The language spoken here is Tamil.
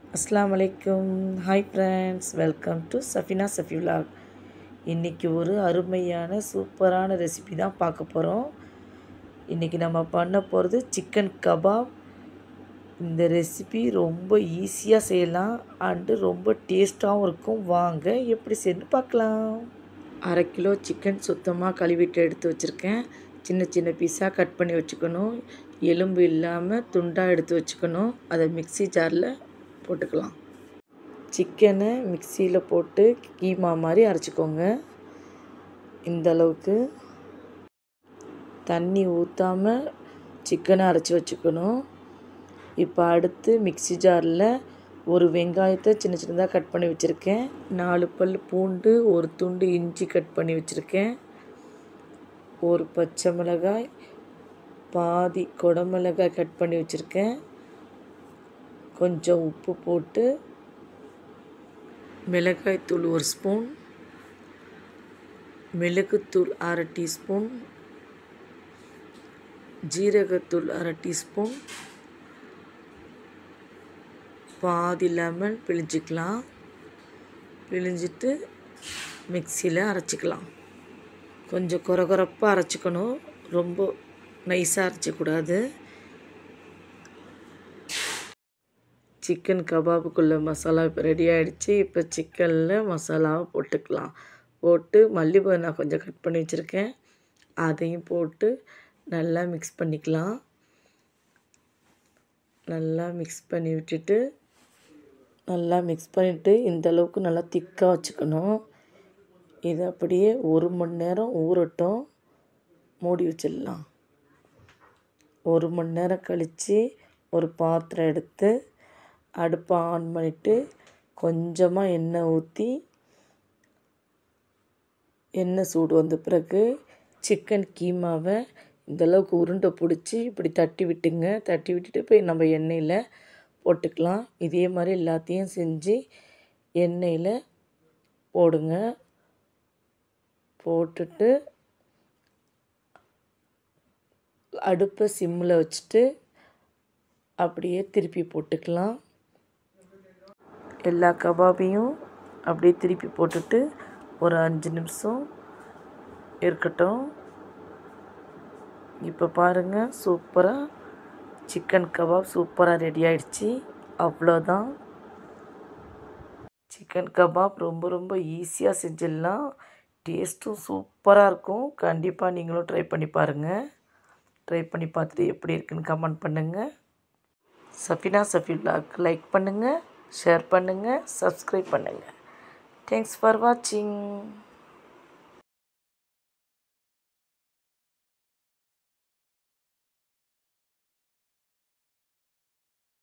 அஸ்ஸலாமு அலைக்கும் hi friends welcome to Safina Safi vlog இன்றைக்கி ஒரு அருமையான சூப்பரான ரெசிபி தான் பார்க்க போகிறோம் இன்றைக்கி நம்ம பண்ண போகிறது சிக்கன் கபாப் இந்த ரெசிபி ரொம்ப ஈஸியாக செய்யலாம் அண்டு ரொம்ப டேஸ்ட்டாகவும் இருக்கும் வாங்க எப்படி செய்யணும்னு பார்க்கலாம் அரை கிலோ சிக்கன் சுத்தமாக கழுவிட்டு எடுத்து வச்சுருக்கேன் சின்ன சின்ன பீஸாக கட் பண்ணி வச்சுக்கணும் எலும்பு இல்லாமல் துண்டாக எடுத்து வச்சுக்கணும் அதை மிக்ஸி ஜாரில் போட்டுக்கலாம் சிக்கனை மிக்சியில் போட்டு கீமா மாதிரி அரைச்சிக்கோங்க இந்த அளவுக்கு தண்ணி ஊற்றாமல் சிக்கனை அரைச்சி வச்சுக்கணும் இப்போ அடுத்து மிக்ஸி ஜாரில் ஒரு வெங்காயத்தை சின்ன சின்னதாக கட் பண்ணி வச்சுருக்கேன் நாலு பல் பூண்டு ஒரு துண்டு இஞ்சி கட் பண்ணி வச்சுருக்கேன் ஒரு பச்சை மிளகாய் பாதி குடமிளகாய் கட் பண்ணி வச்சுருக்கேன் கொஞ்சம் உப்பு போட்டு மிளகாய்த்தூள் ஒரு ஸ்பூன் மிளகுத்தூள் அரை டீஸ்பூன் ஜீரகத்தூள் அரை டீஸ்பூன் பாதி லெமன் பிழிஞ்சிக்கலாம் பிழிஞ்சிட்டு மிக்சியில் அரைச்சிக்கலாம் கொஞ்சம் குறகுறப்பாக அரைச்சிக்கணும் ரொம்ப நைஸாக அரைச்சிக்கூடாது சிக்கன் கபாபுக்குள்ளே மசாலா இப்போ ரெடி ஆகிடுச்சு இப்போ சிக்கனில் மசாலாவை போட்டுக்கலாம் போட்டு மல்லிப்பூ நான் கொஞ்சம் கட் பண்ணி வச்சுருக்கேன் அதையும் போட்டு நல்லா மிக்ஸ் பண்ணிக்கலாம் நல்லா மிக்ஸ் பண்ணி விட்டுட்டு நல்லா மிக்ஸ் பண்ணிவிட்டு இந்த அளவுக்கு நல்லா திக்காக வச்சுக்கணும் இது அப்படியே ஒரு மணி நேரம் ஊறட்டும் மூடி வச்சிடலாம் ஒரு மணி நேரம் கழித்து ஒரு பாத்திரம் எடுத்து அடுப்பை ஆன் பண்ணிவிட்டு கொஞ்சமாக எண்ணெய் ஊற்றி எண்ணெய் சூடு வந்த பிறகு சிக்கன் கீமாவை இந்தளவுக்கு உருண்டை பிடிச்சி இப்படி தட்டி விட்டுங்க தட்டி விட்டுட்டு போய் நம்ம எண்ணெயில் போட்டுக்கலாம் இதே மாதிரி எல்லாத்தையும் செஞ்சு எண்ணெயில் போடுங்க போட்டுட்டு அடுப்பை சிம்மில் வச்சுட்டு அப்படியே திருப்பி போட்டுக்கலாம் எல்லா கபாபையும் அப்படியே திருப்பி போட்டுட்டு ஒரு அஞ்சு நிமிஷம் இருக்கட்டும் இப்போ பாருங்கள் சூப்பராக சிக்கன் கபாப் சூப்பராக ரெடி ஆயிடுச்சு அவ்வளோதான் சிக்கன் கபாப் ரொம்ப ரொம்ப ஈஸியாக செஞ்சிடலாம் டேஸ்ட்டும் சூப்பராக இருக்கும் கண்டிப்பாக நீங்களும் ட்ரை பண்ணி பாருங்கள் ட்ரை பண்ணி பார்த்துட்டு எப்படி இருக்குன்னு கமெண்ட் பண்ணுங்கள் சஃபினா சஃபி விலாக் லைக் பண்ணுங்கள் ஷேர் பண்ணுங்கள் சப்ஸ்கிரைப் பண்ணுங்கள் தேங்க்ஸ் ஃபார் வாட்சிங்